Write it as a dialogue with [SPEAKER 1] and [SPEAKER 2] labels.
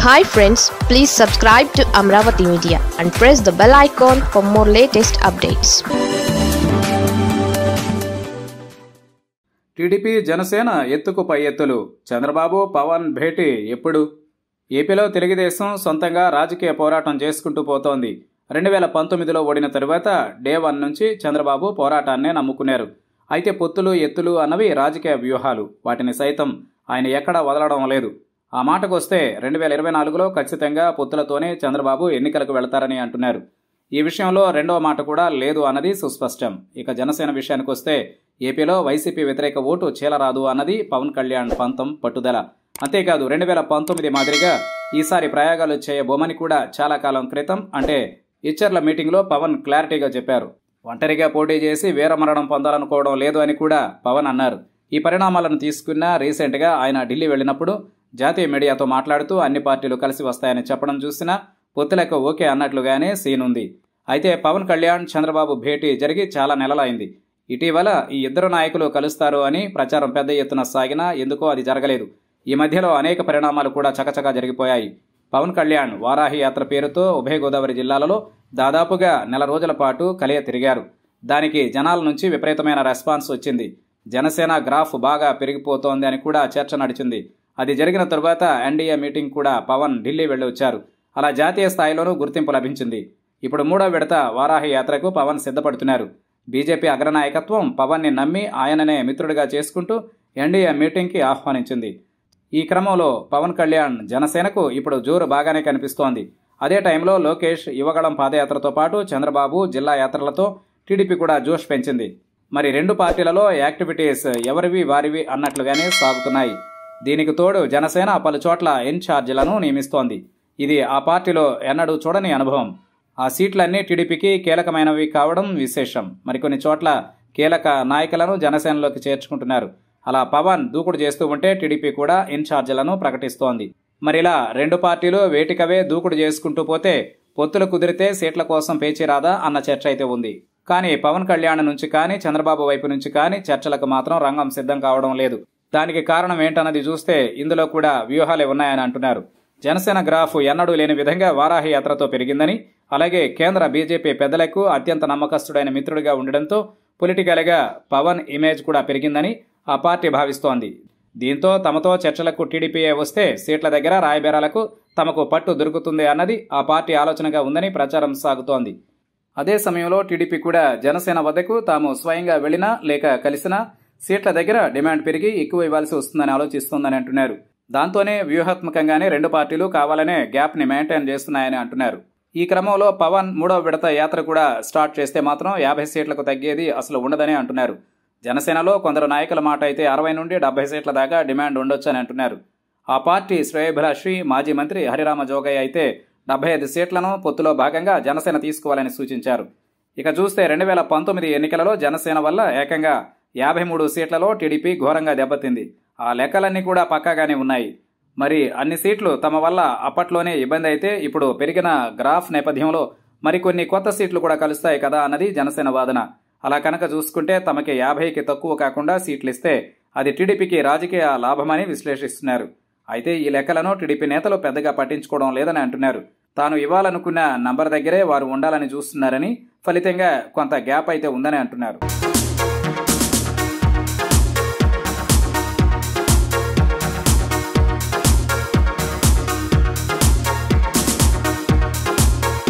[SPEAKER 1] hi friends please subscribe to Amaravati media and press the bell icon for more latest updates
[SPEAKER 2] TDP Janasena ఎత్తుకు పై ఎత్తులు చంద్రబాబు పవన్ భేటీ ఎప్పుడు ఏపీలో తెలుగుదేశం సొంతంగా రాజకీయ పోరాటం చేసుకుంటూ పోతోంది రెండు వేల పంతొమ్మిదిలో ఓడిన తరువాత డే వన్ నుంచి చంద్రబాబు పోరాటాన్నే నమ్ముకున్నారు అయితే పొత్తులు ఎత్తులు అన్నవి రాజకీయ వ్యూహాలు వాటిని సైతం ఆయన ఎక్కడా వదలడం లేదు ఆ మాటకు వస్తే రెండు వేల ఇరవై నాలుగులో ఖచ్చితంగా పొత్తులతోనే చంద్రబాబు ఎన్నికలకు వెళతారని అంటున్నారు ఈ విషయంలో రెండవ మాట కూడా లేదు అన్నది సుస్పష్టం ఇక జనసేన విషయానికి వస్తే ఏపీలో వైసీపీ వ్యతిరేక ఓటు చీలరాదు అన్నది పవన్ కళ్యాణ్ పంతం పట్టుదల అంతేకాదు రెండు వేల పంతొమ్మిది మాదిరిగా ఈసారి ప్రయోగాలు చేయబోమని కూడా చాలా కాలం క్రితం అంటే ఇచ్చర్ల మీటింగ్లో పవన్ క్లారిటీగా చెప్పారు ఒంటరిగా పోటీ చేసి వీరమరణం పొందాలనుకోవడం లేదు అని కూడా పవన్ అన్నారు ఈ పరిణామాలను తీసుకున్న రీసెంట్గా ఆయన ఢిల్లీ వెళ్ళినప్పుడు జాతీయ మీడియాతో మాట్లాడుతూ అన్ని పార్టీలు కలిసి వస్తాయని చెప్పడం చూసినా పొత్తులకు ఓకే అన్నట్లుగానే సీన్ ఉంది అయితే పవన్ కళ్యాణ్ చంద్రబాబు భేటీ జరిగి చాలా నెలలైంది ఇటీవల ఈ ఇద్దరు నాయకులు కలుస్తారు అని ప్రచారం పెద్ద ఎత్తున సాగినా ఎందుకో అది జరగలేదు ఈ మధ్యలో అనేక పరిణామాలు కూడా చకచకా జరిగిపోయాయి పవన్ కళ్యాణ్ వారాహి యాత్ర పేరుతో ఉభయ గోదావరి జిల్లాలలో దాదాపుగా నెల రోజుల పాటు కలియ తిరిగారు దానికి జనాల నుంచి విపరీతమైన రెస్పాన్స్ వచ్చింది జనసేన గ్రాఫ్ బాగా పెరిగిపోతోంది అని కూడా చర్చ నడిచింది అది జరిగిన తరువాత ఎన్డీఏ మీటింగ్ కూడా పవన్ ఢిల్లీ వెళ్ళి వచ్చారు అలా జాతీయ స్థాయిలోనూ గుర్తింపు లభించింది ఇప్పుడు మూడో విడత వారాహి యాత్రకు పవన్ సిద్ధపడుతున్నారు బీజేపీ అగ్రనాయకత్వం పవన్ని నమ్మి ఆయననే మిత్రుడిగా చేసుకుంటూ ఎన్డీఏ మీటింగ్కి ఆహ్వానించింది ఈ క్రమంలో పవన్ కళ్యాణ్ జనసేనకు ఇప్పుడు జోరు బాగానే కనిపిస్తోంది అదే టైంలో లోకేష్ యువగళం పాదయాత్రతో పాటు చంద్రబాబు జిల్లా యాత్రలతో టీడీపీ కూడా జోష్ పెంచింది మరి రెండు పార్టీలలో యాక్టివిటీస్ ఎవరివి వారివి అన్నట్లుగానే సాగుతున్నాయి దీనికి తోడు జనసేన పలు చోట్ల ఇన్ఛార్జీలను నియమిస్తోంది ఇది ఆ పార్టీలో ఎన్నడూ చూడని అనుభవం ఆ సీట్లన్నీ టీడీపీకి కీలకమైనవి కావడం విశేషం మరికొన్ని చోట్ల కీలక నాయకులను జనసేనలోకి చేర్చుకుంటున్నారు అలా పవన్ దూకుడు చేస్తూ ఉంటే టీడీపీ కూడా ఇన్ఛార్జీలను ప్రకటిస్తోంది మరిలా రెండు పార్టీలు వేటికవే దూకుడు చేసుకుంటూ పోతే పొత్తులు కుదిరితే సీట్ల కోసం పేచీ రాదా అన్న చర్చ అయితే ఉంది కానీ పవన్ కళ్యాణ్ నుంచి కానీ చంద్రబాబు వైపు నుంచి కానీ చర్చలకు మాత్రం రంగం సిద్ధం కావడం లేదు దానికి కారణం ఏంటన్నది చూస్తే ఇందులో కూడా వ్యూహాలే ఉన్నాయని అంటున్నారు జనసేన గ్రాఫ్ ఎన్నడూ లేని విధంగా వారాహి యాత్రతో పెరిగిందని అలాగే కేంద్ర బీజేపీ పెద్దలకు అత్యంత నమ్మకస్తుడైన మిత్రుడిగా ఉండడంతో పొలిటికల్గా పవన్ ఇమేజ్ కూడా పెరిగిందని ఆ పార్టీ భావిస్తోంది దీంతో తమతో చర్చలకు టీడీపీఏ వస్తే సీట్ల దగ్గర రాయబేరాలకు తమకు పట్టు దొరుకుతుంది అన్నది ఆ పార్టీ ఆలోచనగా ఉందని ప్రచారం సాగుతోంది అదే సమయంలో టీడీపీ కూడా జనసేన వద్దకు తాము స్వయంగా వెళ్లినా లేక కలిసినా సీట్ల దగ్గర డిమాండ్ పెరిగి ఎక్కువ ఇవ్వాల్సి వస్తుందని ఆలోచిస్తోందని అంటున్నారు దాంతోనే వ్యూహాత్మకంగానే రెండు పార్టీలు కావాలనే గ్యాప్ని మెయింటైన్ చేస్తున్నాయని అంటున్నారు ఈ క్రమంలో పవన్ మూడవ విడత యాత్ర కూడా స్టార్ట్ చేస్తే మాత్రం యాభై సీట్లకు తగ్గేది అసలు ఉండదని అంటున్నారు జనసేనలో కొందరు నాయకుల మాట అయితే అరవై నుండి డెబ్బై సీట్ల దాకా డిమాండ్ ఉండొచ్చని అంటున్నారు ఆ పార్టీ శ్రేయభిలాషి మాజీ మంత్రి హరిరామ జోగయ్య అయితే డెబ్బై ఐదు సీట్లను పొత్తులో భాగంగా జనసేన తీసుకోవాలని సూచించారు ఇక చూస్తే రెండు వేల పంతొమ్మిది ఎన్నికలలో జనసేన వల్ల ఏకంగా యాభై మూడు సీట్లలో టీడీపీ ఘోరంగా దెబ్బతింది ఆ లెక్కలన్నీ కూడా పక్కాగానే ఉన్నాయి మరి అన్ని సీట్లు తమ వల్ల అప్పట్లోనే ఇబ్బంది అయితే ఇప్పుడు పెరిగిన గ్రాఫ్ నేపథ్యంలో మరికొన్ని కొత్త సీట్లు కూడా కలుస్తాయి కదా అన్నది జనసేన వాదన అలా కనుక చూసుకుంటే తమకి యాభైకి తక్కువ కాకుండా సీట్లు ఇస్తే అది టీడీపీకి రాజకీయ లాభమని విశ్లేషిస్తున్నారు అయితే ఈ లెక్కలను టీడీపీ నేతలు పెద్దగా పట్టించుకోవడం లేదని అంటున్నారు తాను ఇవ్వాలనుకున్న నంబర్ దగ్గరే వారు ఉండాలని చూస్తున్నారని ఫలితంగా కొంత గ్యాప్ అయితే ఉందని అంటున్నారు